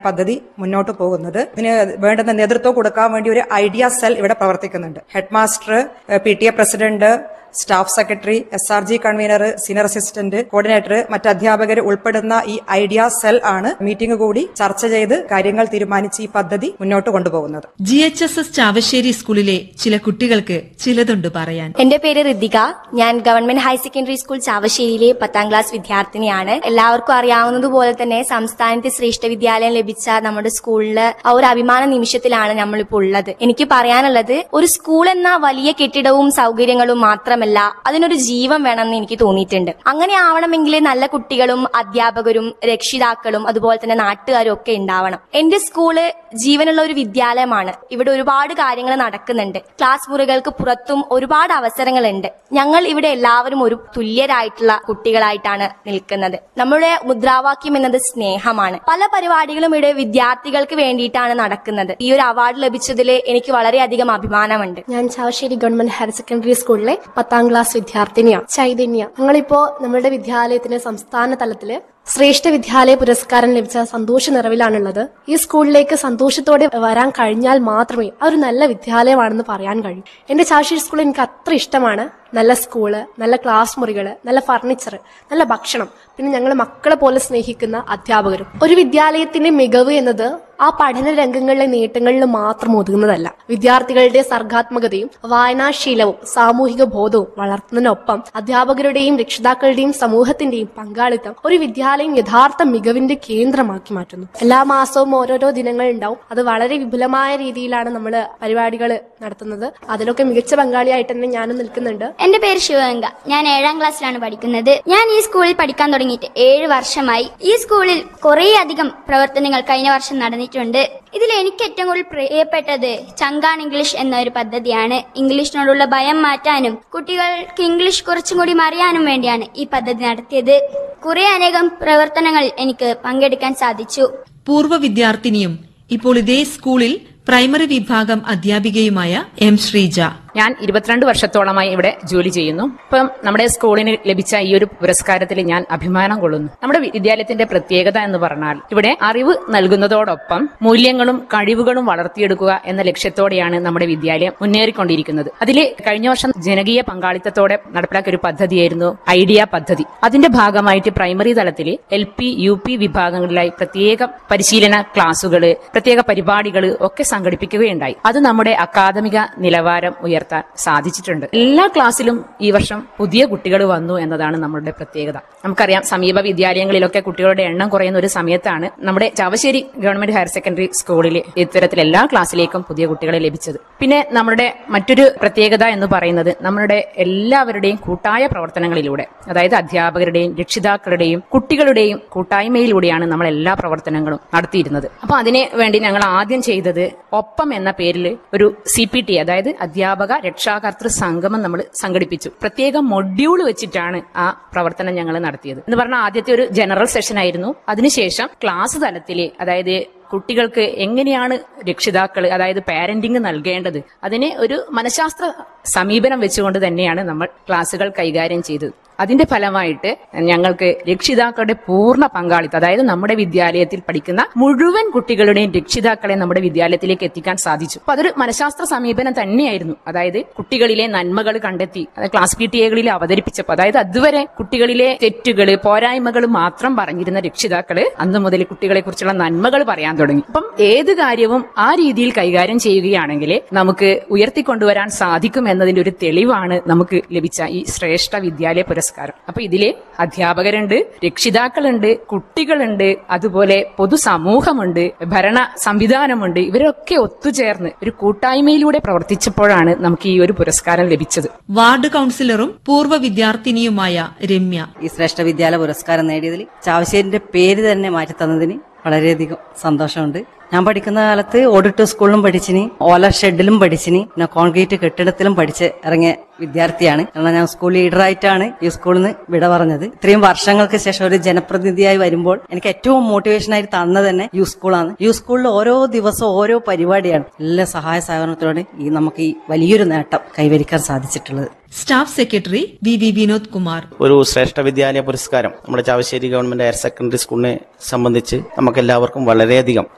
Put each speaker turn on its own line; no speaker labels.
പദ്ധതി മുന്നോട്ട് പോകുന്നത് ഇതിന് വേണ്ടുന്ന നേതൃത്വം കൊടുക്കാൻ വേണ്ടി ഒരു ഐഡിയ സെൽ ഇവിടെ പ്രവർത്തിക്കുന്നുണ്ട് head master P T A president staff secretary S R G convenor senior assistant coordinator മറ്റ് അധ്യാപകർ ഉൾപ്പെടുന്ന ഈ ഐഡിയ സെൽ ആണ് മീറ്റിംഗ് കൂടി ചർച്ച ചെയ്ത് കാര്യങ്ങൾ തീരുമാനിച്ച് ഈ പദ്ധതി മുന്നോട്ട് കൊണ്ടുപോകുന്നത്
G H S S Chavassery സ്കൂളിലെ ചില കുട്ടികൾക്ക് ചിലതുണ്ട് പറയാൻ
എന്റെ പേര് ഋതിക ഞാൻ ഗവൺമെന്റ് ഹയർ സെക്കൻഡറി സ്കൂൾ ചാവശ്ശേരിയിലെ പത്താം ക്ലാസ് വിദ്യാർത്ഥിനിയാണ് എല്ലാവർക്കും അറിയാവുന്നതുപോലെ തന്നെ സംസ്ഥാനത്തെ ശ്രേഷ്ഠ വിദ്യാലയം ലഭിച്ച നമ്മുടെ സ്കൂളില് ആ ഒരു അഭിമാന നിമിഷത്തിലാണ് നമ്മളിപ്പോൾ ഉള്ളത് എനിക്ക് പറയാനുള്ളത് ഒരു സ്കൂൾ എന്ന വലിയ കെട്ടിടവും സൗകര്യങ്ങളും മാത്രമല്ല അതിനൊരു ജീവൻ വേണമെന്ന് എനിക്ക് തോന്നിയിട്ടുണ്ട് അങ്ങനെ ആവണമെങ്കിൽ നല്ല കുട്ടികളും അധ്യാപകരും രക്ഷിതാക്കളും അതുപോലെ തന്നെ നാട്ടുകാരും ഒക്കെ ഉണ്ടാവണം എന്റെ സ്കൂള് ജീവനുള്ള ഒരു വിദ്യാലയമാണ് ഇവിടെ ഒരുപാട് കാര്യങ്ങൾ നടക്കുന്നുണ്ട് ക്ലാസ് മുറികൾക്ക് പുറത്തും ഒരുപാട് അവസരങ്ങളുണ്ട് ഞങ്ങൾ ഇവിടെ എല്ലാവരും ഒരു തുല്യരായിട്ടുള്ള കുട്ടികളായിട്ടാണ് നിൽക്കുന്നത് നമ്മുടെ മുദ്രാവാക്യം എന്നത് സ്നേഹമാണ് പല പരിപാടികളും ഇവിടെ വിദ്യാർത്ഥികൾക്ക് വേണ്ടിയിട്ടാണ് നടക്കുന്നത് ഈ ഒരു അവാർഡ് ലഭിച്ചതിൽ എനിക്ക് വളരെയധികം അഭിമാനമുണ്ട്
ഞാൻ ചാവശ്ശേരി ഗവൺമെന്റ് ഹയർ സെക്കൻഡറി സ്കൂളിലെ പത്താം ക്ലാസ് വിദ്യാർത്ഥിനിയാണ് ചൈതന്യ ഞങ്ങളിപ്പോ നമ്മുടെ വിദ്യാലയത്തിന് സംസ്ഥാന തലത്തില് ശ്രേഷ്ഠ വിദ്യാലയ പുരസ്കാരം ലഭിച്ച സന്തോഷ നിറവിലാണുള്ളത് ഈ സ്കൂളിലേക്ക് സന്തോഷത്തോടെ വരാൻ കഴിഞ്ഞാൽ മാത്രമേ ആ ഒരു നല്ല വിദ്യാലയമാണെന്ന് പറയാൻ കഴിയൂ എന്റെ ചാവശ്ശേരി സ്കൂൾ എനിക്ക് അത്ര ഇഷ്ടമാണ് നല്ല സ്കൂള് നല്ല ക്ലാസ് മുറികള് നല്ല ഫർണിച്ചർ നല്ല ഭക്ഷണം പിന്നെ ഞങ്ങൾ മക്കളെ പോലെ സ്നേഹിക്കുന്ന അധ്യാപകരും ഒരു വിദ്യാലയത്തിന്റെ മികവ് എന്നത് ആ പഠന രംഗങ്ങളിലെ നേട്ടങ്ങളിൽ മാത്രം ഒതുങ്ങുന്നതല്ല വിദ്യാർത്ഥികളുടെ സർഗാത്മകതയും വായനാശീലവും സാമൂഹിക ബോധവും വളർത്തുന്നതിനൊപ്പം അധ്യാപകരുടെയും രക്ഷിതാക്കളുടെയും സമൂഹത്തിന്റെയും പങ്കാളിത്തം ഒരു വിദ്യാലയം യഥാർത്ഥ മികവിന്റെ കേന്ദ്രമാക്കി മാറ്റുന്നു എല്ലാ മാസവും ഓരോരോ ദിനങ്ങൾ ഉണ്ടാവും അത് വളരെ വിപുലമായ രീതിയിലാണ് നമ്മൾ പരിപാടികൾ നടത്തുന്നത് അതിലൊക്കെ മികച്ച പങ്കാളിയായിട്ട് തന്നെ ഞാനും നിൽക്കുന്നുണ്ട്
എന്റെ പേര് ശിവഗംഗ ഞാൻ ഏഴാം ക്ലാസ്സിലാണ് പഠിക്കുന്നത് ഞാൻ ഈ സ്കൂളിൽ പഠിക്കാൻ തുടങ്ങിയിട്ട് ഏഴ് വർഷമായി ഈ സ്കൂളിൽ കുറേ അധികം പ്രവർത്തനങ്ങൾ കഴിഞ്ഞ വർഷം നടന്നിട്ടുണ്ട് ഇതിൽ എനിക്ക് ഏറ്റവും കൂടുതൽ പ്രിയപ്പെട്ടത് ചങ്കാൺ ഇംഗ്ലീഷ് എന്ന ഒരു പദ്ധതിയാണ് ഇംഗ്ലീഷിനോടുള്ള ഭയം മാറ്റാനും കുട്ടികൾക്ക് ഇംഗ്ലീഷ് കുറച്ചും കൂടി അറിയാനും വേണ്ടിയാണ് ഈ പദ്ധതി നടത്തിയത് കുറെ അനേകം പ്രവർത്തനങ്ങളിൽ എനിക്ക് പങ്കെടുക്കാൻ സാധിച്ചു
പൂർവ്വ വിദ്യാർത്ഥിനിയും ഇപ്പോൾ ഇതേ സ്കൂളിൽ പ്രൈമറി വിഭാഗം അധ്യാപികയുമായ എം ശ്രീജ
ഞാൻ ഇരുപത്തിരണ്ട് വർഷത്തോളമായി ഇവിടെ ജോലി ചെയ്യുന്നു ഇപ്പം നമ്മുടെ സ്കൂളിന് ലഭിച്ച ഈ ഒരു പുരസ്കാരത്തിൽ ഞാൻ അഭിമാനം കൊള്ളുന്നു നമ്മുടെ വിദ്യാലയത്തിന്റെ പ്രത്യേകത എന്ന് പറഞ്ഞാൽ ഇവിടെ അറിവ് നൽകുന്നതോടൊപ്പം മൂല്യങ്ങളും കഴിവുകളും വളർത്തിയെടുക്കുക എന്ന ലക്ഷ്യത്തോടെയാണ് നമ്മുടെ വിദ്യാലയം മുന്നേറിക്കൊണ്ടിരിക്കുന്നത് അതിൽ കഴിഞ്ഞ വർഷം ജനകീയ പങ്കാളിത്തത്തോടെ നടപ്പിലാക്കിയ ഒരു പദ്ധതിയായിരുന്നു ഐഡിയ പദ്ധതി അതിന്റെ ഭാഗമായിട്ട് പ്രൈമറി തലത്തിൽ എൽ പി യു പി വിഭാഗങ്ങളിലായി പ്രത്യേക പരിശീലന ക്ലാസുകൾ പ്രത്യേക പരിപാടികൾ ഒക്കെ സംഘടിപ്പിക്കുകയുണ്ടായി അത് നമ്മുടെ അക്കാദമിക നിലവാരം ഉയർത്താൻ സാധിച്ചിട്ടുണ്ട് എല്ലാ ക്ലാസ്സിലും ഈ വർഷം പുതിയ കുട്ടികൾ വന്നു എന്നതാണ് നമ്മുടെ പ്രത്യേകത നമുക്കറിയാം സമീപ വിദ്യാലയങ്ങളിലൊക്കെ കുട്ടികളുടെ എണ്ണം കുറയുന്ന ഒരു സമയത്താണ് നമ്മുടെ ചാവശ്ശേരി ഗവൺമെന്റ് ഹയർ സെക്കൻഡറി സ്കൂളിൽ ഇത്തരത്തിൽ എല്ലാ ക്ലാസ്സിലേക്കും പുതിയ കുട്ടികളെ ലഭിച്ചത് പിന്നെ നമ്മുടെ മറ്റൊരു പ്രത്യേകത എന്ന് പറയുന്നത് നമ്മുടെ എല്ലാവരുടെയും കൂട്ടായ പ്രവർത്തനങ്ങളിലൂടെ അതായത് അധ്യാപകരുടെയും രക്ഷിതാക്കളുടെയും കുട്ടികളുടെയും കൂട്ടായ്മയിലൂടെയാണ് നമ്മൾ എല്ലാ പ്രവർത്തനങ്ങളും നടത്തിയിരുന്നത് അപ്പൊ അതിന് വേണ്ടി ഞങ്ങൾ ആദ്യം ചെയ്തത് ഒപ്പം എന്ന പേരിൽ ഒരു സി പി ടി അതായത് അധ്യാപക രക്ഷാകർതൃ സംഗമം നമ്മൾ സംഘടിപ്പിച്ചു പ്രത്യേക മൊഡ്യൂൾ വെച്ചിട്ടാണ് ആ പ്രവർത്തനം ഞങ്ങൾ നടത്തിയത് എന്ന് പറഞ്ഞാൽ ആദ്യത്തെ ഒരു ജനറൽ സെഷൻ ആയിരുന്നു അതിനുശേഷം ക്ലാസ് തലത്തിൽ അതായത് കുട്ടികൾക്ക് എങ്ങനെയാണ് രക്ഷിതാക്കൾ അതായത് പാരന്റിങ് നൽകേണ്ടത് അതിന് ഒരു മനഃശാസ്ത്ര സമീപനം വെച്ചുകൊണ്ട് തന്നെയാണ് നമ്മൾ ക്ലാസുകൾ കൈകാര്യം ചെയ്തത് അതിന്റെ ഫലമായിട്ട് ഞങ്ങൾക്ക് രക്ഷിതാക്കളുടെ പൂർണ്ണ പങ്കാളിത്തം അതായത് നമ്മുടെ വിദ്യാലയത്തിൽ പഠിക്കുന്ന മുഴുവൻ കുട്ടികളുടെയും രക്ഷിതാക്കളെ നമ്മുടെ വിദ്യാലയത്തിലേക്ക് എത്തിക്കാൻ സാധിച്ചു അപ്പൊ അതൊരു മനഃശാസ്ത്ര സമീപനം തന്നെയായിരുന്നു അതായത് കുട്ടികളിലെ നന്മകൾ കണ്ടെത്തി അത് ക്ലാസ് പി ടി എകളിൽ അവതരിപ്പിച്ചപ്പോൾ അതായത് അതുവരെ കുട്ടികളിലെ തെറ്റുകള് പോരായ്മകൾ മാത്രം പറഞ്ഞിരുന്ന രക്ഷിതാക്കള് അന്ന് മുതൽ കുട്ടികളെ കുറിച്ചുള്ള നന്മകൾ പറയാൻ തുടങ്ങി അപ്പം ഏത് കാര്യവും ആ രീതിയിൽ കൈകാര്യം ചെയ്യുകയാണെങ്കിൽ നമുക്ക് ഉയർത്തിക്കൊണ്ടുവരാൻ സാധിക്കും എന്നതിന്റെ ഒരു തെളിവാണ് നമുക്ക് ലഭിച്ച ഈ ശ്രേഷ്ഠ വിദ്യാലയ പുരസ്കാരം അപ്പൊ ഇതില് അധ്യാപകരുണ്ട് രക്ഷിതാക്കളുണ്ട് കുട്ടികളുണ്ട് അതുപോലെ പൊതുസമൂഹമുണ്ട് ഭരണ സംവിധാനമുണ്ട് ഇവരൊക്കെ ഒത്തുചേർന്ന് ഒരു കൂട്ടായ്മയിലൂടെ പ്രവർത്തിച്ചപ്പോഴാണ് നമുക്ക് ഈ ഒരു പുരസ്കാരം ലഭിച്ചത്
വാർഡ് കൌൺസിലറും പൂർവ്വ വിദ്യാർത്ഥിനിയുമായ രമ്യ
ഈ ശ്രേഷ്ഠ വിദ്യാലയ പുരസ്കാരം നേടിയതിൽ ചാവശ്ശേരിന്റെ പേര് തന്നെ മാറ്റി തന്നതിന് വളരെയധികം സന്തോഷമുണ്ട് ഞാൻ പഠിക്കുന്ന കാലത്ത് ഓഡിറ്റോ സ്കൂളിലും പഠിച്ചിനി ഓല ഷെഡിലും പഠിച്ചിനി പിന്നെ കോൺക്രീറ്റ് കെട്ടിടത്തിലും പഠിച്ച് ഇറങ്ങിയ വിദ്യാർത്ഥിയാണ് കാരണം ഞാൻ സ്കൂൾ ലീഡറായിട്ടാണ് ഈ സ്കൂളിൽ നിന്ന് വിട പറഞ്ഞത് ഇത്രയും വർഷങ്ങൾക്ക് ശേഷം ഒരു ജനപ്രതിനിധിയായി വരുമ്പോൾ എനിക്ക് ഏറ്റവും മോട്ടിവേഷനായി തന്നത് തന്നെ യു സ്കൂളാണ് യു സ്കൂളിൽ ഓരോ ദിവസവും ഓരോ പരിപാടിയാണ് എല്ലാ സഹായ സഹകരണത്തിലൂടെ ഈ നമുക്ക് ഈ വലിയൊരു നേട്ടം കൈവരിക്കാൻ സാധിച്ചിട്ടുള്ളത്
staff secretary V V Vinod Kumar
ഒരു ശ്രേഷ്ഠ വിദ്യാലയ പുരസ്കാരം നമ്മുടെ ചാവശ്ശേരി ഗവൺമെന്റ് ഹയർ സെക്കൻഡറി സ്കൂളിനെ സംബന്ധിച്ച് നമുക്ക് എല്ലാവർക്കും വളരെയധികം